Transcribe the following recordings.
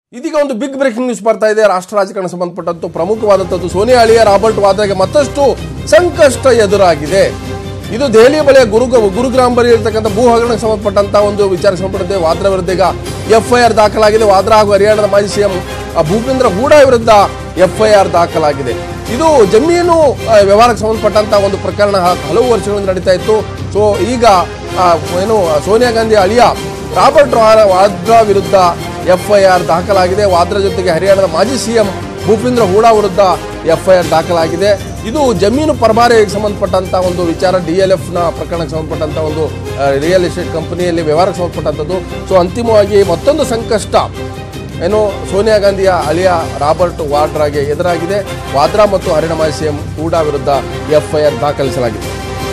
ಇದೀಗ ಒಂದು big breaking news ಬರ್ತಾ ಇದೆ ರಾಷ್ಟ್ರ ರಾಜಕಾರಣ ಸಂಬಂಧಪಟ್ಟಂತೂ ಪ್ರಮುಖವಾದಂಥದ್ದು ಸೋನಿಯಾ ಅಳಿಯ ರಾಬರ್ಟ್ ವಾದ್ರಾಗೆ ಮತ್ತಷ್ಟು ಸಂಕಷ್ಟ ಎದುರಾಗಿದೆ ಇದು ದೆಹಲಿಯ ಬಳಿಯ ಗುರು ಗುರುಗ್ರಾಮ್ ಬಳಿ ಇರತಕ್ಕಂಥ ಭೂ ಹಗರಣಕ್ಕೆ ಸಂಬಂಧಪಟ್ಟಂತ ಒಂದು ವಿಚಾರಕ್ಕೆ ಸಂಬಂಧಪಟ್ಟಂತೆ ವಾದ್ರಾ ವಿರುದ್ಧ ಈಗ ಎಫ್ಐಆರ್ ದಾಖಲಾಗಿದೆ ವಾದ್ರಾ ಹಾಗೂ ಹರಿಯಾಣದ ಮಾಜಿ ಸಿಎಂ ಭೂಪೇಂದ್ರ ಹೂಡಾ ವಿರುದ್ಧ ಎಫ್ಐಆರ್ ದಾಖಲಾಗಿದೆ ಇದು ಜಮೀನು ಆ, ವ್ಯವಹಾರಕ್ಕೆ ಸಂಬಂಧಪಟ್ಟಂತ ಒಂದು ಪ್ರಕರಣ ಹ- ಹಲವು ವರ್ಷಗಳಿಂದ ನಡೀತಾ ಇತ್ತು ಸೊ ಈಗ ಆ, ಏನು ಸೋನಿಯಾ ಗಾಂಧಿ ಅಳಿಯ ರಾಬರ್ಟ್ ವಾ- ವಾದ್ರಾ ವಿರುದ್ಧ ಎಫ್ಐಆರ್ ದಾಖಲಾಗಿದೆ ವಾದ್ರಾ ಜೊತೆಗೆ ಹರಿಯಾಣದ ಮಾಜಿ ಸಿಎಂ ಭೂಪೇಂದ್ರ ಹೂಡಾ ವಿರುದ್ಧ ಎಫ್ಐಆರ್ ದಾಖಲಾಗಿದೆ ಇದು ಜಮೀನು ಪರಭಾರೆಗೆ ಸಂಬಂಧಪಟ್ಟಂತ ಒಂದು ವಿಚಾರ ಡಿ ಎಲ್ ಎಫ್ ನ ಪ್ರಕರಣಕ್ಕೆ ಸಂಬಂಧಪಟ್ಟಂತ ಒಂದು ರಿಯಲ್ ಎಸ್ಟೇಟ್ ಕಂಪನಿಯಲ್ಲಿ ವ್ಯವಹಾರಕ್ಕೆ ಸಂಬಂಧಪಟ್ಟಂಥದ್ದು ಸೊ ಅಂತಿಮವಾಗಿ ಮತ್ತೊಂದು ಸಂಕಷ್ಟ ಏನು ಸೋನಿಯಾ ಗಾಂಧಿಯ ಅಳಿಯ ರಾಬರ್ಟ್ ವಾಡ್ರಾಗೆ ಎದುರಾಗಿದೆ ವಾದ್ರಾ ಮತ್ತು ಹರಿಯಾಣ ಮಾಜಿ ಸಿಎಂ ಹೂಡಾ ವಿರುದ್ಧ ಎಫ್ಐಆರ್ ದಾಖಲಿಸಲಾಗಿದೆ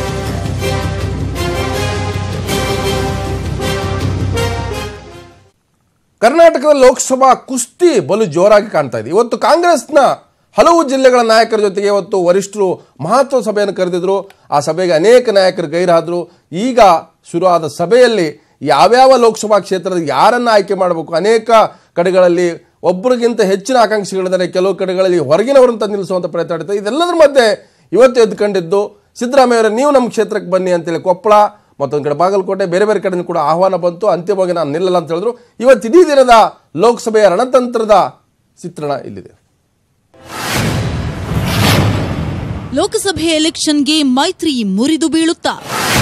ಕರ್ನಾಟಕದ ಲೋಕಸಭಾ ಕುಸ್ತಿ ಬಲು ಜೋರಾಗಿ ಕಾಣ್ತಾ ಇದೆ ಇವತ್ತು ಕಾಂಗ್ರೆಸ್ನ ಹಲವು ಜಿಲ್ಲೆಗಳ ನಾಯಕರ ಜೊತೆಗೆ ಇವತ್ತು ವರಿಷ್ಠರು ಮಹತ್ವ ಸಭೆಯನ್ನು ಕರೆದಿದ್ರು ಆ ಸಭೆಗೆ ಅನೇಕ ನಾಯಕರು ಗೈರಾದರು ಈಗ ಶುರುವಾದ ಸಭೆಯಲ್ಲಿ ಯಾವ್ಯಾವ ಲೋಕಸಭಾ ಕ್ಷೇತ್ರದ ಯಾರನ್ನ ಆಯ್ಕೆ ಮಾಡಬೇಕು ಅನೇಕ ಕಡೆಗಳಲ್ಲಿ ಒಬ್ಬರಿಗಿಂತ ಹೆಚ್ಚಿನ ಆಕಾಂಕ್ಷಿಗಳಿದ್ದಾರೆ ಕೆಲವು ಕಡೆಗಳಲ್ಲಿ ಹೊರಗಿನವರನ್ನು ತಂದು ನಿಲ್ಲಿಸುವಂಥ ಪ್ರಯತ್ನ ನಡೀತದೆ ಇದೆಲ್ಲದರ ಮಧ್ಯೆ ಇವತ್ತು ಎದ್ದುಕೊಂಡಿದ್ದು ಸಿದ್ದರಾಮಯ್ಯ ಅವರೇ ನೀವು ನಮ್ಮ ಕ್ಷೇತ್ರಕ್ಕೆ ಬನ್ನಿ ಅಂತೇಳಿ ಕೊಪ್ಪಳ ಮತ್ತೊಂದು ಕಡೆ ಬಾಗಲಕೋಟೆ ಬೇರೆ ಬೇರೆ ಕಡೆ ಕೂಡ ಆಹ್ವಾನ ಬಂತು ಅಂತಿಮವಾಗಿ ನಾನು ನಿಲ್ಲಲ್ಲ ಅಂತ ಹೇಳಿದ್ರು ಇವತ್ತು ಇಡೀ ದಿನದ ಲೋಕಸಭೆಯ ರಣತಂತ್ರದ ಚಿತ್ರಣ ಇಲ್ಲಿದೆ ಲೋಕಸಭೆ ಎಲೆಕ್ಷನ್ಗೆ ಮೈತ್ರಿ ಮುರಿದು ಬೀಳುತ್ತಾ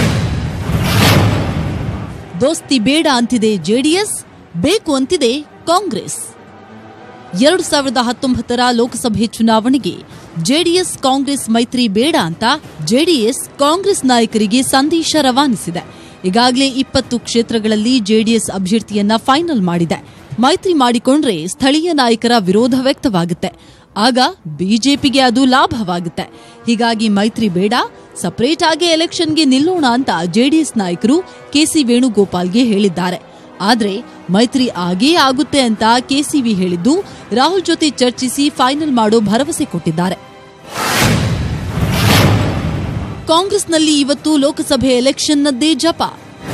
ದೋಸ್ತಿ ಬೇಡ ಅಂತಿದೆ ಜೆಡಿಎಸ್ ಬೇಕು ಅಂತಿದೆ ಕಾಂಗ್ರೆಸ್ ಎರಡು ಸಾವಿರದ ಹತ್ತೊಂಬತ್ತರ ಲೋಕಸಭೆ ಚುನಾವಣೆಗೆ ಜೆಡಿಎಸ್ ಕಾಂಗ್ರೆಸ್ ಮೈತ್ರಿ ಬೇಡ ಅಂತ ಜೆಡಿಎಸ್ ಕಾಂಗ್ರೆಸ್ ನಾಯಕರಿಗೆ ಸಂದೇಶ ರವಾನಿಸಿದೆ ಈಗಾಗಲೇ ಇಪ್ಪತ್ತು ಕ್ಷೇತ್ರಗಳಲ್ಲಿ ಜೆಡಿಎಸ್ ಅಭ್ಯರ್ಥಿಯನ್ನ ಫೈನಲ್ ಮಾಡಿದೆ ಮೈತ್ರಿ ಮಾಡಿಕೊಂಡ್ರೆ ಸ್ಥಳೀಯ ನಾಯಕರ ವಿರೋಧ ವ್ಯಕ್ತವಾಗುತ್ತೆ ಆಗ ಬಿಜೆಪಿಗೆ ಅದು ಲಾಭವಾಗುತ್ತೆ ಹೀಗಾಗಿ ಮೈತ್ರಿ ಬೇಡ ಸಪರೇಟ್ ಆಗಿ ಎಲೆಕ್ಷನ್ಗೆ ನಿಲ್ಲೋಣ ಅಂತ ಜೆಡಿಎಸ್ ನಾಯಕರು ಕೆಸಿ ವೇಣುಗೋಪಾಲ್ಗೆ ಹೇಳಿದ್ದಾರೆ ಆದ್ರೆ ಮೈತ್ರಿ ಆಗೇ ಆಗುತ್ತೆ ಅಂತ ಕೆಸಿವಿ ಹೇಳಿದ್ದು ರಾಹುಲ್ ಜೊತೆ ಚರ್ಚಿಸಿ ಫೈನಲ್ ಮಾಡೋ ಭರವಸೆ ಕೊಟ್ಟಿದ್ದಾರೆ ಕಾಂಗ್ರೆಸ್ನಲ್ಲಿ ಇವತ್ತು ಲೋಕಸಭೆ ಎಲೆಕ್ಷನ್ನದ್ದೇ ಜಪ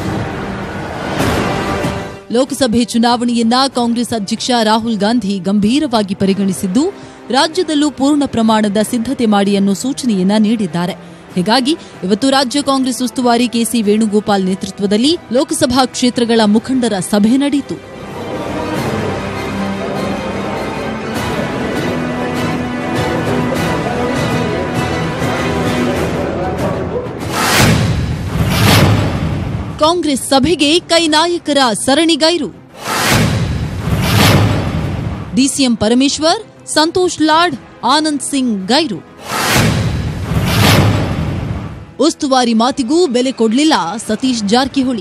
ಲೋಕಸಭೆ ಚುನಾವಣೆಯನ್ನ ಕಾಂಗ್ರೆಸ್ ಅಧ್ಯಕ್ಷ ರಾಹುಲ್ ಗಾಂಧಿ ಗಂಭೀರವಾಗಿ ಪರಿಗಣಿಸಿದ್ದು ರಾಜ್ಯದಲ್ಲೂ ಪೂರ್ಣ ಪ್ರಮಾಣದ ಸಿದ್ಧತೆ ಮಾಡಿ ಅನ್ನೋ ಸೂಚನೆಯನ್ನ ನೀಡಿದ್ದಾರೆ ಹೀಗಾಗಿ ಇವತ್ತು ರಾಜ್ಯ ಕಾಂಗ್ರೆಸ್ ಉಸ್ತುವಾರಿ ಕೆಸಿ ವೇಣುಗೋಪಾಲ್ ನೇತೃತ್ವದಲ್ಲಿ ಲೋಕಸಭಾ ಕ್ಷೇತ್ರಗಳ ಮುಖಂಡರ ಸಭೆ ನಡೆಯಿತು ಕಾಂಗ್ರೆಸ್ ಸಭೆಗೆ ಕೈ ನಾಯಕರ ಸರಣಿಗೈರು ಡಿಸಿಎಂ ಪರಮೇಶ್ವರ್ ಸಂತೋಷ್ ಲಾಡ್ ಆನಂದ್ ಸಿಂಗ್ ಗೈರು ಉಸ್ತುವಾರಿ ಮಾತಿಗೂ ಬೆಲೆ ಕೊಡಲಿಲ್ಲ ಸತೀಶ್ ಜಾರಕಿಹೊಳಿ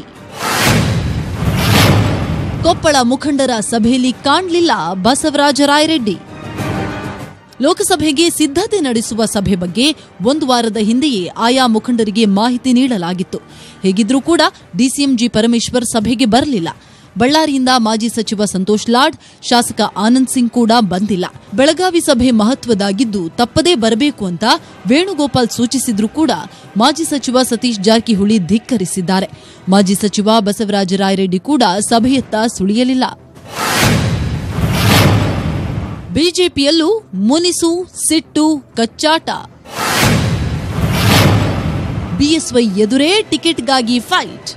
ಕೊಪ್ಪಳ ಮುಖಂಡರ ಸಭೆಯಲ್ಲಿ ಕಾಣಲಿಲ್ಲ ಬಸವರಾಜ ರಾಯರೆಡ್ಡಿ ಲೋಕಸಭೆಗೆ ಸಿದ್ಧತೆ ನಡೆಸುವ ಸಭೆ ಬಗ್ಗೆ ಒಂದು ವಾರದ ಹಿಂದೆಯೇ ಆಯಾ ಮುಖಂಡರಿಗೆ ಮಾಹಿತಿ ನೀಡಲಾಗಿತ್ತು ಹೇಗಿದ್ರೂ ಕೂಡ ಡಿಸಿಎಂ ಜಿ ಪರಮೇಶ್ವರ್ ಸಭೆಗೆ ಬರಲಿಲ್ಲ ಬಳ್ಳಾರಿಯಿಂದ ಮಾಜಿ ಸಚಿವ ಸಂತೋಷ್ ಲಾಡ್ ಶಾಸಕ ಆನಂದ್ ಸಿಂಗ್ ಕೂಡ ಬಂದಿಲ್ಲ ಬೆಳಗಾವಿ ಸಭೆ ಮಹತ್ವದಾಗಿದ್ದು ತಪ್ಪದೇ ಬರಬೇಕು ಅಂತ ವೇಣುಗೋಪಾಲ್ ಸೂಚಿಸಿದ್ರೂ ಕೂಡ ಮಾಜಿ ಸಚಿವ ಸತೀಶ್ ಜಾರಕಿಹೊಳಿ ಧಿಕ್ಕರಿಸಿದ್ದಾರೆ ಮಾಜಿ ಸಚಿವ ಬಸವರಾಜ ರಾಯರೆಡ್ಡಿ ಕೂಡ ಸಭೆಯತ್ತ ಸುಳಿಯಲಿಲ್ಲ ಬಿಜೆಪಿಯಲ್ಲೂ ಮುನಿಸು ಸಿಟ್ಟು ಕಚ್ಚಾಟ ಬಿಎಸ್ವೈ ಎದುರೇ ಟಿಕೆಟ್ಗಾಗಿ ಫೈಟ್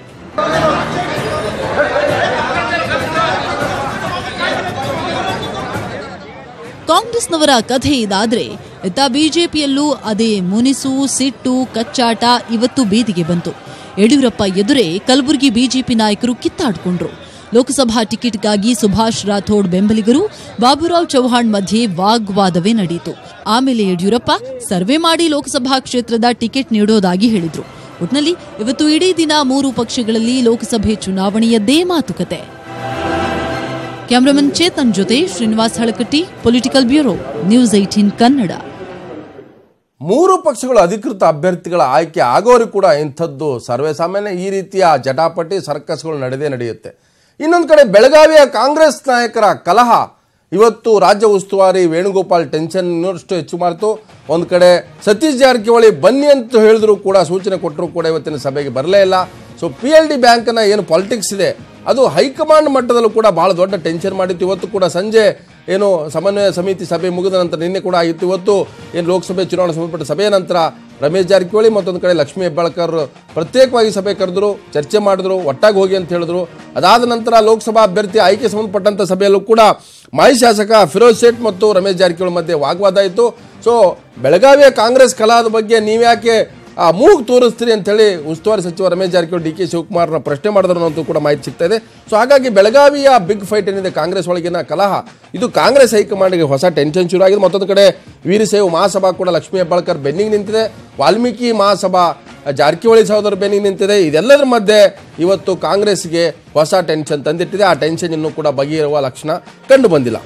ಕಾಂಗ್ರೆಸ್ನವರ ಕಥೆ ಇದಾದ್ರೆ ಇತ್ತ ಬಿಜೆಪಿಯಲ್ಲೂ ಅದೇ ಮುನಿಸು ಸಿಟ್ಟು ಕಚ್ಚಾಟ ಇವತ್ತು ಬೀದಿಗೆ ಬಂತು ಯಡಿಯೂರಪ್ಪ ಎದುರೇ ಕಲಬುರಗಿ ಬಿಜೆಪಿ ನಾಯಕರು ಕಿತ್ತಾಡಿಕೊಂಡ್ರು ಲೋಕಸಭಾ ಟಿಕೆಟ್ಗಾಗಿ ಸುಭಾಷ್ ರಾಥೋಡ್ ಬೆಂಬಲಿಗರು ಬಾಬುರಾವ್ ಚೌಹಾಣ್ ಮಧ್ಯೆ ವಾಗ್ವಾದವೇ ನಡೆಯಿತು ಆಮೇಲೆ ಯಡಿಯೂರಪ್ಪ ಸರ್ವೆ ಮಾಡಿ ಲೋಕಸಭಾ ಕ್ಷೇತ್ರದ ಟಿಕೆಟ್ ನೀಡೋದಾಗಿ ಹೇಳಿದ್ರು ಒಟ್ನಲ್ಲಿ ಇವತ್ತು ಇಡೀ ದಿನ ಮೂರು ಪಕ್ಷಗಳಲ್ಲಿ ಲೋಕಸಭೆ ಚುನಾವಣೆಯದ್ದೇ ಮಾತುಕತೆ ಕ್ಯಾಮರಾಮನ್ ಚೇತನ್ ಜೊತೆ Srinivas Halakatti political bureau news eighteen Kannada ಮೂರು ಪಕ್ಷಗಳು ಅಧಿಕೃತ ಅಭ್ಯರ್ಥಿಗಳ ಆಯ್ಕೆ ಆಗೋರಿಗೆ ಕೂಡ ಇಂಥದ್ದು ಸರ್ವೇ ಸಾಮಾನ್ಯ ಈ ರೀತಿಯ ಜಟಾಪಟಿ ಸರ್ಕಸ್ಗಳು ನಡೆದೇ ನಡೆಯುತ್ತೆ ಇನ್ನೊಂದು ಕಡೆ ಬೆಳಗಾವಿಯ ಕಾಂಗ್ರೆಸ್ ನಾಯಕರ ಕಲಹ ಇವತ್ತು ರಾಜ್ಯ ಉಸ್ತುವಾರಿ ವೇಣುಗೋಪಾಲ್ ಟೆನ್ಷನ್ ಇನ್ನಷ್ಟು ಹೆಚ್ಚು ಮಾಡಿತು ಒಂದು ಕಡೆ ಸತೀಶ್ ಜಾರಕಿಹೊಳಿ ಬನ್ನಿ ಅಂತ ಹೇಳಿದ್ರು ಕೂಡ ಸೂಚನೆ ಕೊಟ್ಟರು ಕೂಡ ಇವತ್ತಿನ ಸಭೆಗೆ ಬರಲೇ ಇಲ್ಲ ಸೊ ಪಿ ಎಲ್ ಡಿ ಬ್ಯಾಂಕ್ನ ಏನು ಪಾಲಿಟಿಕ್ಸ್ ಇದೆ ಅದು ಹೈಕಮಾಂಡ್ ಮಟ್ಟದಲ್ಲೂ ಕೂಡ ಬಹಳ ದೊಡ್ಡ ಟೆನ್ಷನ್ ಮಾಡಿತ್ತು ಇವತ್ತು ಕೂಡ ಸಂಜೆ ಏನು ಸಮನ್ವಯ ಸಮಿತಿ ಸಭೆ ಮುಗಿದ ನಂತರ ನಿನ್ನೆ ಕೂಡ ಆಗಿತ್ತು ಇವತ್ತು ಏನು ಲೋಕಸಭೆ ಚುನಾವಣೆ ಸಂಬಂಧಪಟ್ಟ ಸಭೆಯ ನಂತರ ರಮೇಶ್ ಜಾರಕಿಹೊಳಿ ಮತ್ತೊಂದು ಕಡೆ ಲಕ್ಷ್ಮೀ ಹೆಬ್ಬಾಳ್ಕರ್ ಪ್ರತ್ಯೇಕವಾಗಿ ಸಭೆ ಕರೆದ್ರು ಚರ್ಚೆ ಮಾಡಿದ್ರು ಒಟ್ಟಾಗಿ ಹೋಗಿ ಅಂತ ಹೇಳಿದ್ರು ಅದಾದ ನಂತರ ಲೋಕಸಭಾ ಅಭ್ಯರ್ಥಿ ಆಯ್ಕೆ ಸಂಬಂಧಪಟ್ಟಂತ ಸಭೆಯಲ್ಲೂ ಕೂಡ ಮಾಜಿ ಶಾಸಕ ಫಿರೋಜ್ ಶೇಖ್ ಮತ್ತು ರಮೇಶ್ ಜಾರಕಿಹೊಳಿ ಮಧ್ಯೆ ವಾಗ್ವಾದ ಆಯಿತು ಸೊ ಬೆಳಗಾವಿಯ ಕಾಂಗ್ರೆಸ್ ಕಲಾದ ಬಗ್ಗೆ ನೀವ್ಯಾಕೆ ಆ ಮೂಗು ತೋರಿಸ್ತೀರಿ ಅಂತೇಳಿ ಉಸ್ತುವಾರಿ ಸಚಿವ ರಮೇಶ್ ಜಾರಕಿಹೊಳಿ ಡಿ ಕೆ ಶಿವಕುಮಾರ್ನ ಪ್ರಶ್ನೆ ಮಾಡಿದ್ರು ಅಂತ ಕೂಡ ಮಾಹಿತಿ ಸಿಗ್ತಾ ಇದೆ ಸೊ ಹಾಗಾಗಿ ಬೆಳಗಾವಿಯ ಬಿಗ್ ಫೈಟ್ ಏನಿದೆ ಕಾಂಗ್ರೆಸ್ ಒಳಗಿನ ಕಲಹ ಇದು ಕಾಂಗ್ರೆಸ್ ಹೈಕಮಾಂಡ್ಗೆ ಹೊಸ ಟೆನ್ಷನ್ ಶುರು ಆಗಿದೆ ಮತ್ತೊಂದು ಕಡೆ ವೀರಶೈವ ಮಹಾಸಭಾ ಕೂಡ ಲಕ್ಷ್ಮೀ ಹೆಬ್ಬಾಳ್ಕರ್ ಬೆನ್ನಿಗೆ ನಿಂತಿದೆ ವಾಲ್ಮೀಕಿ ಮಹಾಸಭಾ ಜಾರಕಿಹೊಳಿ ಸಹೋದರ ಬೆನ್ನಿಗೆ ನಿಂತಿದೆ ಇದೆಲ್ಲದರ ಮಧ್ಯೆ ಇವತ್ತು ಕಾಂಗ್ರೆಸ್ಗೆ ಹೊಸ ಟೆನ್ಷನ್ ತಂದಿಟ್ಟಿದೆ ಆ ಟೆನ್ಷನ್ ಇನ್ನೂ ಕೂಡ ಬಗೆಯಿರುವ ಲಕ್ಷಣ ಕಂಡು ಬಂದಿಲ್ಲ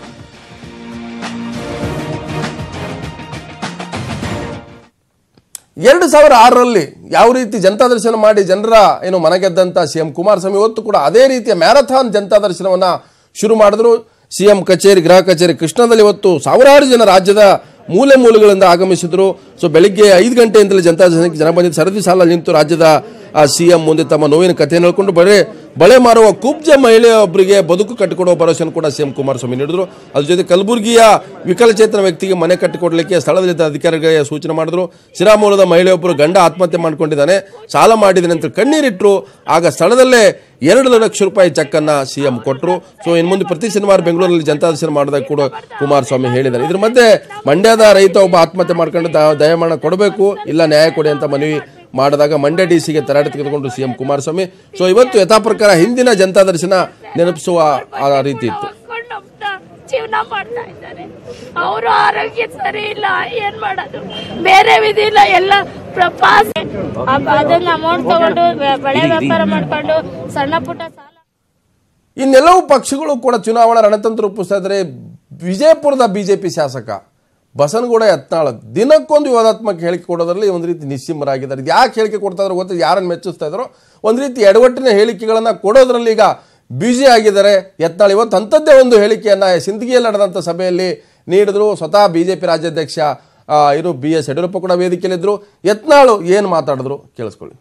ಎರಡು ಸಾವಿರ ಆರರಲ್ಲಿ ಯಾವ ರೀತಿ ಜನತಾ ದರ್ಶನ ಮಾಡಿ ಜನರ ಏನು ಮನಗೆದ್ದಂತ ಸಿ ಎಂ ಕುಮಾರಸ್ವಾಮಿ ಇವತ್ತು ಕೂಡ ಅದೇ ರೀತಿಯ ಮ್ಯಾರಥಾನ್ ಜನತಾ ದರ್ಶನವನ್ನ ಶುರು ಮಾಡಿದ್ರು ಸಿಎಂ ಕಚೇರಿ ಗೃಹ ಕಚೇರಿ ಕೃಷ್ಣದಲ್ಲಿ ಇವತ್ತು ಸಾವಿರಾರು ಜನ ರಾಜ್ಯದ ಮೂಲೆ ಮೂಲೆಗಳಿಂದ ಆಗಮಿಸಿದ್ರು ಸೊ ಬೆಳಿಗ್ಗೆ ಐದು ಗಂಟೆಯಿಂದಲೇ ಜನತಾ ದರ್ಶನಕ್ಕೆ ಜನ ಬಂದಿದ್ದು ಸರದಿ ಸಾಲ ನಿಂತು ರಾಜ್ಯದ ಸಿಎಂ ಮುಂದೆ ತಮ್ಮ ನೋವಿನ ಕಥೆಯನ್ನು ಹೇಳ್ಕೊಂಡು ಬಳೆ ಬಳೆ ಮಾರುವ ಕುಬ್ಜ ಮಹಿಳೆಯೊಬ್ಬರಿಗೆ ಬದುಕು ಕಟ್ಟಿಕೊಡುವ ಭರವಸೆಯನ್ನು ಕೂಡ ಸಿಎಂ ಕುಮಾರಸ್ವಾಮಿ ನೀಡಿದ್ರು ಅದ್ರ ಜೊತೆ ಕಲಬುರಗಿಯ ವಿಕಲಚೇತನ ವ್ಯಕ್ತಿಗೆ ಮನೆ ಕಟ್ಟಿಕೊಡ್ಲಿಕ್ಕೆ ಸ್ಥಳದಲ್ಲಿದ್ದ ಅಧಿಕಾರಿಗಳಿಗೆ ಸೂಚನೆ ಮಾಡಿದ್ರು ಸಿರಾಮೂಲದ ಮಹಿಳೆಯೊಬ್ಬರು ಗಂಡ ಆತ್ಮಹತ್ಯೆ ಮಾಡ್ಕೊಂಡಿದ್ದಾನೆ ಸಾಲ ಮಾಡಿದ್ದಾನೆ ಅಂತ ಕಣ್ಣೀರಿಟ್ರು ಆಗ ಸ್ಥಳದಲ್ಲೇ ಎರಡು ಲಕ್ಷ ರೂಪಾಯಿ ಚೆಕ್ ಅನ್ನ ಸಿಎಂ ಕೊಟ್ಟರು ಸೊ ಇನ್ನು ಮುಂದೆ ಪ್ರತಿ ಶನಿವಾರ ಬೆಂಗಳೂರಲ್ಲಿ ಜನತಾ ದರ್ಶನ ಮಾಡಿದಾಗ ಕೂಡ ಕುಮಾರಸ್ವಾಮಿ ಹೇಳಿದ್ದಾರೆ ಇದ್ರ ಮಧ್ಯೆ ಮಂಡ್ಯದ ರೈತ ಒಬ್ಬ ಆತ್ಮಹತ್ಯೆ ಮಾಡ್ಕೊಂಡು ದ- ದಯಮಾನ ಕೊಡಬೇಕು ಇಲ್ಲ ನ್ಯಾಯ ಕೊಡಿ ಅಂತ ಮನವಿ ಮಾಡಿದಾಗ ಮಂಡ್ಯ ಡಿ ಸಿಗೆ ತರಾಟೆ ತೆಗೆದುಕೊಂಡು ಸಿಎಂ ಕುಮಾರಸ್ವಾಮಿ ಸೊ ಇವತ್ತು ಯಥಾ ಪ್ರಕಾರ ಹಿಂದಿನ ಜನತಾ ದರ್ಶನ ನೆನಪಿಸುವ ಆ ರೀತಿ ಇತ್ತು ಮಾಡ್ಕೊಂಡು ಹೋಗ್ತಾ ಜೀವನ ಮಾಡ್ತಾ ಇದ್ದಾರೆ ಅವರು ಆರೋಗ್ಯ ಸರಿ ಇಲ್ಲ ಏನ್ ಮಾಡೋದು ಬೇರೆ ವಿಧಿ ಇಲ್ಲ ಎಲ್ಲ ಪ್ರ- ಪಾಸ್ ಅದ್- ಅದನ್ನ ಅಮೌಂಟ್ ತಗೊಂಡು ಬೆ- ಬೆಳೆ ವ್ಯಾಪಾರ ಮಾಡ್ಕೊಂಡು ಸಣ್ಣ ಪುಟ್ಟ ಸಾಲ ಇನ್ನೆಲ್ಲವೂ ಪಕ್ಷಗಳು ಕೂಡ ಚುನಾವಣಾ ರಣತಂತ್ರ ರೂಪಿಸ್ತಾ ಇದ್ದಾರೆ ವಿಜಯಪುರದ ಬಿಜೆಪಿ ಶಾಸಕ ಬಸನಗೌಡ ಯತ್ನಾಳ್ ದಿನಕ್ಕೊಂದು ವಿವಾದಾತ್ಮಕ ಹೇಳಿಕೆ ಕೊಡೋದ್ರಲ್ಲಿ ಒಂದು ರೀತಿ ನಿಸ್ಸಿಮರಾಗಿದ್ದಾರೆ ಇದು ಯಾಕೆ ಹೇಳಿಕೆ ಕೊಡ್ತಾ ಇದ್ರು ಗೊತ್ತಿಲ್ಲ ಯಾರನ್ನು ಮೆಚ್ಚಿಸ್ತಾ ಇದ್ರು ಒಂದು ರೀತಿ ಎಡವಟ್ಟಿನ ಹೇಳಿಕೆಗಳನ್ನು ಕೊಡೋದ್ರಲ್ಲಿ ಈಗ ಬ್ಯುಸಿ ಆಗಿದ್ದಾರೆ ಯತ್ನಾಳ್ ಇವತ್ತು ಅಂಥದ್ದೇ ಒಂದು ಹೇಳಿಕೆಯನ್ನು ಸಿಂದಗಿಯಲ್ಲಿ ನಡೆದಂಥ ಸಭೆಯಲ್ಲಿ ನೀಡಿದ್ರು ಸ್ವತಃ ಬಿಜೆಪಿ ರಾಜ್ಯಾಧ್ಯಕ್ಷ ಆ, ಇರು ಬಿ ಎಸ್ ಯಡಿಯೂರಪ್ಪ ಕೂಡ ವೇದಿಕೆಯಲ್ಲಿದ್ದರು ಯತ್ನಾಳು ಏನು ಮಾತಾಡಿದ್ರು ಕೇಳಿಸ್ಕೊಳ್ಳಿ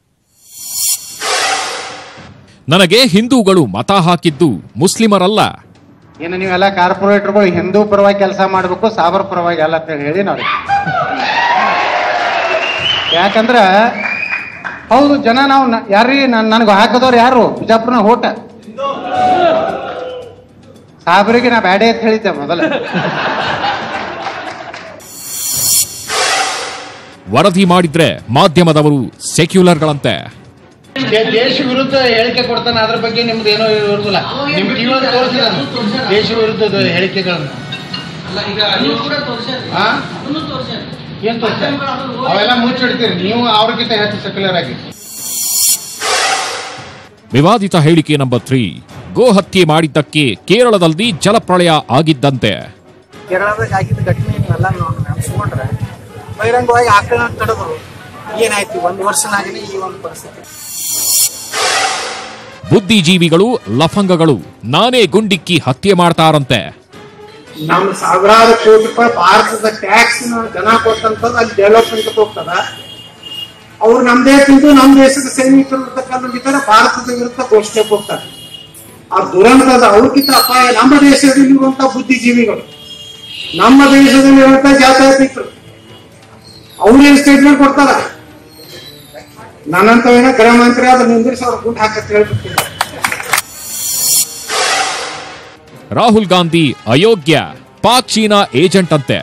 ನನಗೆ ಹಿಂದೂಗಳು ಮತ ಹಾಕಿದ್ದು ಮುಸ್ಲಿಮರಲ್ಲ ಏನು ನೀವೆಲ್ಲ ಕಾರ್ಪೊರೇಟರ್ಗಳು ಹಿಂದೂ ಪರವಾಗಿ ಕೆಲಸ ಮಾಡಬೇಕು ಸಾಬರ್ ಪರವಾಗಿ ಅಲ್ಲ ಅಂತ ಹೇಳಿ ನಾವು ಯಾಕಂದ್ರ ಹೌದು ಜನ ನಾವು ಯಾರೀ ನನಗೆ ಹಾಕಿದವ್ರು ಯಾರು ಬಿಜಾಪುರನ ಹೋಟ ಸಾಬರಿಗೆ ನಾ ಬ್ಯಾಡೆ ಅಂತ ಹೇಳಿದ್ದೆ ಮೊದಲ ವರದಿ ಮಾಡಿದ್ರೆ ಮಾಧ್ಯಮದವರು ಸೆಕ್ಯುಲರ್ಗಳಂತೆ ದೇಶ ವಿರುದ್ಧ ಹೇಳಿಕೆ ಕೊಡ್ತಾನೆ ಅದ್ರ ಬಗ್ಗೆ ನಿಮ್ದು ಏನೋ ಇರುದಿಲ್ಲ ನಿಮ್ ಟಿವಿ ತೋರಿಸಿದ ದೇಶ ವಿರುದ್ಧದ ಹೇಳಿಕೆಗಳನ್ನು ಆ? ಏನ್ ತೋರ್ಸ್ಯಾರ? ಅವೆಲ್ಲ ಮುಚ್ಚಿಡ್ತೀರಿ ನೀವು ಅವ್ರಿಗಿಂತ ಹೆಚ್ಚು ಸೆಕ್ಯುಲರ್ ಆಗಿ ವಿವಾದಿತ ಹೇಳಿಕೆ ನಂಬರ್ ತ್ರೀ ಗೋ ಹತ್ಯೆ ಮಾಡಿದ್ದಕ್ಕೆ ಕೇರಳದಲ್ಲಿ ಜಲಪ್ರಳಯ ಆಗಿದ್ದಂತೆ ಕೇರಳದಾಗ ಆಗಿದ್ದ ಘಟನೆ ನೀವೆಲ್ಲ ನೆನೆಸ್ಕೊಂಡ್ರೆ ಬಹಿರಂಗವಾಗಿ ಆಕ್ರಮಣ ತಡೆದ್ರು ಏನಾಯ್ತು ಒಂದು ವರ್ಷನಾಗಲಿ ಈ ಒಂದು ಪರಿಸ್ಥಿತಿ ಬುದ್ಧಿಜೀವಿಗಳು ಲಫಂಗಗಳು ನಾನೇ ಗುಂಡಿಕ್ಕಿ ಹತ್ಯೆ ಮಾಡ್ತಾರಂತೆ ನಮ್ಮ ಸಾವಿರಾರು ಕೋಟಿ ರೂಪಾಯಿ ಭಾರತದ ಟ್ಯಾಕ್ಸ್ ಜನ ಕೊಟ್ಟಂತದ್ದು ಅಲ್ಲಿ ಡೆವಲಪ್ಮೆಂಟ್ ಹೋಗ್ತದ ಅವ್ರು ನಮ್ ದೇಶದಿಂದ ನಮ್ಮ ದೇಶದ ಸೈನಿಕರು ಇರ್ತಕ್ಕಂಥ ಇತರ ಭಾರತದ ವಿರುದ್ಧ ಘೋಷಣೆ ಕೊಡ್ತಾರೆ ಆ ದುರಂತದ ಅವ್ರಿಗಿಂತ ಅಪಾಯ ನಮ್ಮ ದೇಶದಲ್ಲಿರುವಂತ ಬುದ್ಧಿಜೀವಿಗಳು ನಮ್ಮ ದೇಶದಲ್ಲಿರುವಂತ ಜಾತ್ಯತೀತರು ಅವ್ರೇನ್ ಸ್ಟೇಟ್ಮೆಂಟ್ ಕೊಡ್ತಾರ ನನ್ನಂತವೇನ ಗೃಹ ಮಂತ್ರಿ ಆದ್ರೆ ನಿಂದಿರಿಸಿ ಅವ್ರ ಗುಂಡು ಹಾಕತ್ ಹೇಳ್ಬಿಟ್ಟಿಲ್ಲ ರಾಹುಲ್ ಗಾಂಧಿ ಅಯೋಗ್ಯ ಪಾಕ್ ಚೀನಾ ಏಜೆಂಟ್ ಅಂತೆ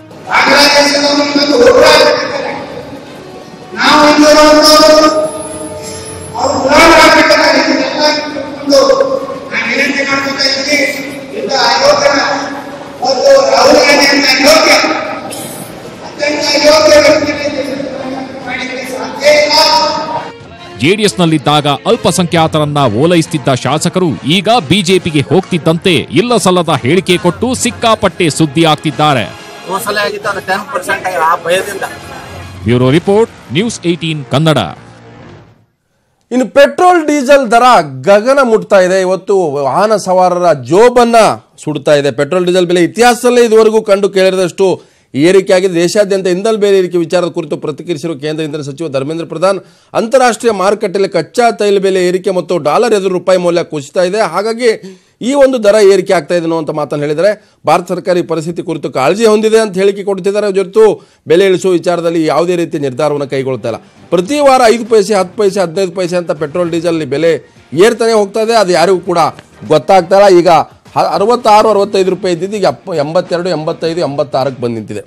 ನಾವು ಹಿಂದೂಗಳು ಅವ್ರು ಉದಾಹರಣೆ ಹಾಕ್ಬೇಕಾದ್ರೆ ಇದನ್ನೆಲ್ಲ ಇಟ್ಕೊಂಡು ನಾನು ವಿನಂತಿ ಮಾಡ್ಕೊತಾ ಇದ್ದೀನಿ ಇದು ಅಯೋಗ್ಯ ಮತ್ತು ರಾಹುಲ್ ಗಾಂಧಿ ಅಂತ ಅಯೋಗ್ಯ ಅತ್ಯಂತ ಅಯೋಗ್ಯ ವ್ಯಕ್ತಿಗಳಿಗೆ ಮಾಡಲಿಕ್ಕೆ ಸಾಧ್ಯ ಇಲ್ಲ ಜೆಡಿಎಸ್ನಲ್ಲಿದ್ದಾಗ ಅಲ್ಪಸಂಖ್ಯಾತರನ್ನ ಓಲೈಸುತ್ತಿದ್ದ ಶಾಸಕರು ಈಗ ಬಿಜೆಪಿಗೆ ಹೋಗ್ತಿದ್ದಂತೆ ಇಲ್ಲ ಸಲ್ಲದ ಹೇಳಿಕೆ ಕೊಟ್ಟು ಸಿಕ್ಕಾಪಟ್ಟೆ ಸುದ್ದಿ ಆಗ್ತಿದ್ದಾರೆ ಹೋಸಲ ಆಗಿತ್ತು ಅದು ಟೆನ್ ಪರ್ಸೆಂಟ್ ಆ ಭಯದಿಂದ bureau report news eighteen Kannada ಇನ್ನು ಪೆಟ್ರೋಲ್ ಡೀಸೆಲ್ ದರ ಗಗನ ಮುಟ್ತಾ ಇದೆ ಇವತ್ತು ವಾಹನ ಸವಾರರ ಜೋಬನ್ನ ಸುಡ್ತಾ ಇದೆ ಪೆಟ್ರೋಲ್ ಡೀಸೆಲ್ ಬೆಲೆ ಇತಿಹಾಸದಲ್ಲೇ ಇದುವರೆಗೂ ಕಂಡು ಕೇಳಿರದಷ್ಟು ಈ ಏರಿಕೆಯಾಗಿದೆ ದೇಶಾದ್ಯಂತ ಇಂಧನ ಬೆಲೆ ಏರಿಕೆ ವಿಚಾರದ ಕುರಿತು ಪ್ರತಿಕ್ರಿಯಿಸಿರುವ ಕೇಂದ್ರ ಇಂಧನ ಸಚಿವ ಧರ್ಮೇಂದ್ರ ಪ್ರಧಾನ್ ಅಂತಾರಾಷ್ಟ್ರೀಯ ಮಾರುಕಟ್ಟೆಯಲ್ಲಿ ಕಚ್ಚಾ ತೈಲ ಬೆಲೆ ಏರಿಕೆ ಮತ್ತು ಡಾಲರ್ ಎದುರು ರೂಪಾಯಿ ಮೌಲ್ಯ ಕುಸಿತಾ ಇದೆ ಹಾಗಾಗಿ ಈ ಒಂದು ದರ ಏರಿಕೆ ಆಗ್ತಾ ಇದೆ ಅನ್ನುವಂಥ ಮಾತನ್ನು ಹೇಳಿದರೆ ಭಾರತ ಸರ್ಕಾರ ಈ ಪರಿಸ್ಥಿತಿ ಕುರಿತು ಕಾಳಜಿ ಹೊಂದಿದೆ ಅಂತ ಹೇಳಿಕೆ ಕೊಡ್ತಿದ್ದಾರೆ ಹೊರತು ಬೆಲೆ ಇಳಿಸುವ ವಿಚಾರದಲ್ಲಿ ಯಾವುದೇ ರೀತಿ ನಿರ್ಧಾರವನ್ನು ಕೈಗೊಳ್ತಾ ಇಲ್ಲ ಪ್ರತಿ ವಾರ ಐದು ಪೈಸೆ ಹತ್ತು ಪೈಸೆ ಹದಿನೈದು ಪೈಸೆ ಅಂತ ಪೆಟ್ರೋಲ್ ಡೀಸೆಲ್ ಬೆಲೆ ಏರ್ತಾನೆ ಹೋಗ್ತಾ ಇದೆ ಅದು ಯಾರಿಗೂ ಕೂಡ ಗೊತ್ತಾಗ್ತಾ ಇಲ್ಲ ಈಗ ಹ- ಅರವತ್ತಾರು ಅರವತ್ತೈದು ರೂಪಾಯಿ ಇದ್ದಿದ್ದು ಈಗ ಎಪ್ಪ ಎಂಬತ್ತೆರಡು ಎಂಬತ್ತೈದು ಎಂಬತ್ತಾರಕ್ಕೆ ಬಂದು ನಿಂತಿದೆ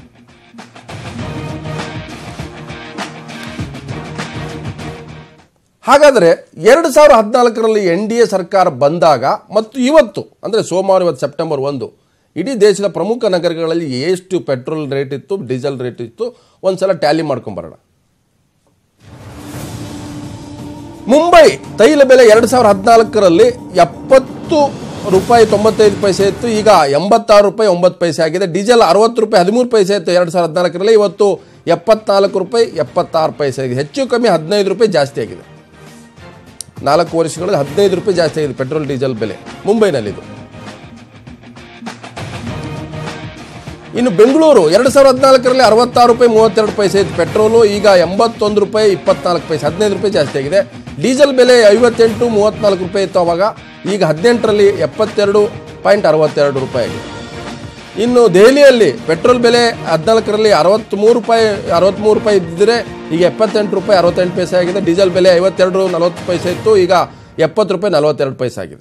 ಹಾಗಾದರೆ ಎರಡು ಸಾವಿರ ಹದಿನಾಲ್ಕರಲ್ಲಿ ಎನ್ ಡಿ ಎ ಸರ್ಕಾರ ಬಂದಾಗ ಮತ್ತು ಇವತ್ತು ಅಂದರೆ ಸೋಮವಾರ ಇವತ್ತು ಸೆಪ್ಟೆಂಬರ್ ಒಂದು ಇಡೀ ದೇಶದ ಪ್ರಮುಖ ನಗರಗಳಲ್ಲಿ ಎಷ್ಟು ಪೆಟ್ರೋಲ್ ರೇಟ್ ಇತ್ತು ಡೀಸೆಲ್ ರೇಟ್ ಇತ್ತು ಒಂದ್ಸಲ ಟ್ಯಾಲಿ ಮಾಡ್ಕೊಂಬರೋಣ ಮುಂಬೈ ತೈಲ ಬೆಲೆ ಎರಡು ಸಾವಿರದ ಹದಿನಾಲ್ಕರಲ್ಲಿ ಎಪ್ಪತ್ತು ರೂಪಾಯಿ ತೊಂಬತ್ತೈದು ಪೈಸೆ ಇತ್ತು ಈಗ ಎಂಬತ್ತಾರು ರೂಪಾಯಿ ಒಂಬತ್ತು ಪೈಸೆ ಆಗಿದೆ ಡೀಸೆಲ್ ಅರವತ್ತು ರೂಪಾಯಿ ಹದಿಮೂರು ಪೈಸೆ ಇತ್ತು ಎರಡು ಸಾವಿರದ ಹದಿನಾಲ್ಕರಲ್ಲಿ ಇವತ್ತು ಎಪ್ಪತ್ನಾಲ್ಕು ರೂಪಾಯಿ ಎಪ್ಪತ್ತಾರು ಪೈಸೆ ಆಗಿದೆ ಹೆಚ್ಚು ಕಮ್ಮಿ ಹದಿನೈದು ರೂಪಾಯಿ ಜಾಸ್ತಿ ಆಗಿದೆ ನಾಲ್ಕು ವರ್ಷಗಳಲ್ಲಿ ಹದಿನೈದು ರೂಪಾಯಿ ಜಾಸ್ತಿ ಆಗಿದೆ ಪೆಟ್ರೋಲ್ ಡೀಸೆಲ್ ಬೆಲೆ ಮುಂಬೈನಲ್ಲಿದು ಇನ್ನು ಬೆಂಗಳೂರು ಎರಡು ಸಾವಿರದ ಹದಿನಾಲ್ಕರಲ್ಲಿ ಅರವತ್ತಾರು ರೂಪಾಯಿ ಮೂವತ್ತೆರಡು ಪೈಸೆ ಇತ್ತು ಪೆಟ್ರೋಲು ಈಗ ಎಂಬತ್ತೊಂದು ರೂಪಾಯಿ ಇಪ್ಪತ್ನಾಲ್ಕು ಪೈಸೆ ಹದಿನೈದು ರೂಪಾಯಿ ಜಾಸ್ತಿ ಆಗಿದೆ ಡೀಸೆಲ್ ಬೆಲೆ ಐವತ್ತೆಂಟು ಮೂವತ್ತ್ನಾಲ್ಕು ರೂಪಾಯಿ ಇತ್ತು ಅವಾಗ ಈಗ ಹದಿನೆಂಟರಲ್ಲಿ ಎಪ್ಪತ್ತೆರಡು ಪಾಯಿಂಟ್ ಅರವತ್ತೆರಡು ರೂಪಾಯಿ ಆಗಿದೆ ಇನ್ನು ದೆಹಲಿಯಲ್ಲಿ ಪೆಟ್ರೋಲ್ ಬೆಲೆ ಹದಿನಾಲ್ಕರಲ್ಲಿ ಅರವತ್ತ್ಮೂರು ರೂಪಾಯಿ ಅರವತ್ತ್ಮೂರು ರೂಪಾಯಿ ಇದ್ದಿದ್ರೆ ಈಗ ಎಪ್ಪತ್ತೆಂಟು ರೂಪಾಯಿ ಅರವತ್ತೆಂಟು ಪೈಸೆ ಆಗಿದೆ ಡೀಸೆಲ್ ಬೆಲೆ ಐವತ್ತೆರಡು ನಲವತ್ತು ಪೈಸೆ ಇತ್ತು ಈಗ ಎಪ್ಪತ್ತು ರೂಪಾಯಿ ನಲವತ್ತೆರಡು ಪೈಸೆ ಆಗಿದೆ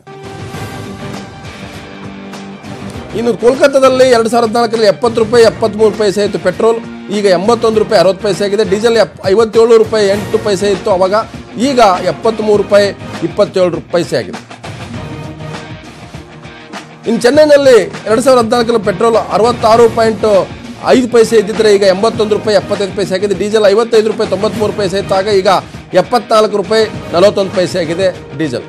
ಇನ್ನು ಕೋಲ್ಕತ್ತಾದಲ್ಲಿ ಎರಡು ಸಾವಿರದ ಹದಿನಾಲ್ಕರಲ್ಲಿ ಎಪ್ಪತ್ತು ರೂಪಾಯಿ ಎಪ್ಪತ್ತ್ಮೂರು ಪೈಸೆ ಇತ್ತು ಪೆಟ್ರೋಲ್ ಈಗ ಎಂಬತ್ತೊಂದು ರೂಪಾಯಿ ಅರವತ್ತು ಪೈಸೆ ಆಗಿದೆ ಡೀಸೆಲ್ ಎಪ್ ಐವತ್ತೇಳು ರೂಪಾಯಿ ಎಂಟು ಪೈಸೆ ಇತ್ತು ಅವಾಗ ಈಗ ಎಪ್ಪತ್ತ್ಮೂರು ರೂಪಾಯಿ ಇಪ್ಪತ್ತೇಳು ಪೈಸೆ ಆಗಿದೆ ಇನ್ನು ಚೆನ್ನೈನಲ್ಲಿ ಎರಡು ಸಾವಿರದ ಹದಿನಾಲ್ಕರಲ್ಲಿ ಪೆಟ್ರೋಲ್ ಅರವತ್ತಾರು ಪಾಯಿಂಟ್ ಐದು ಪೈಸೆ ಇದ್ದಿದ್ರೆ ಈಗ ಎಂಬತ್ತೊಂದು ರೂಪಾಯಿ ಎಪ್ಪತ್ತೈದು ಪೈಸೆ ಆಗಿದೆ ಡೀಸೆಲ್ ಐವತ್ತೈದು ರೂಪಾಯಿ ತೊಂಬತ್ಮೂರು ಪೈಸೆ ಇತ್ತಾಗ ಈಗ ಎಪ್ಪತ್ನಾಲ್ಕು ರೂಪಾಯಿ ನಲವತ್ತೊಂದು ಪೈಸೆ ಆಗಿದೆ ಡೀಸೆಲ್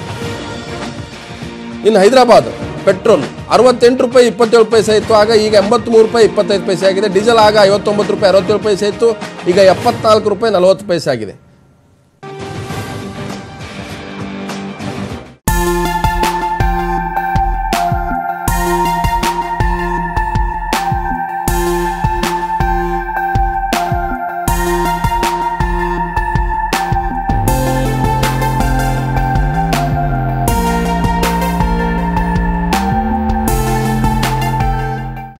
ಇನ್ನು ಹೈದರಾಬಾದ್ ಪೆಟ್ರೋಲ್ ಅರವತ್ತೆಂಟು ರೂಪಾಯಿ ಇಪ್ಪತ್ತೇಳು ಪೈಸೆ ಇತ್ತು ಆಗ ಈಗ ಎಂಬತ್ತ್ಮೂರು ರೂಪಾಯಿ ಇಪ್ಪತ್ತೈದು ಪೈಸೆ ಆಗಿದೆ ಡೀಸೆಲ್ ಆಗ ಐವತ್ತೊಂಬತ್ತು ರೂಪಾಯಿ ಅರವತ್ತೇಳು ಪೈಸೆ ಇತ್ತು ಈಗ ಎಪ್ಪತ್ನಾಲ್ಕು ರೂಪಾಯಿ ನಲವತ್ತು ಪೈಸೆ ಆಗಿದೆ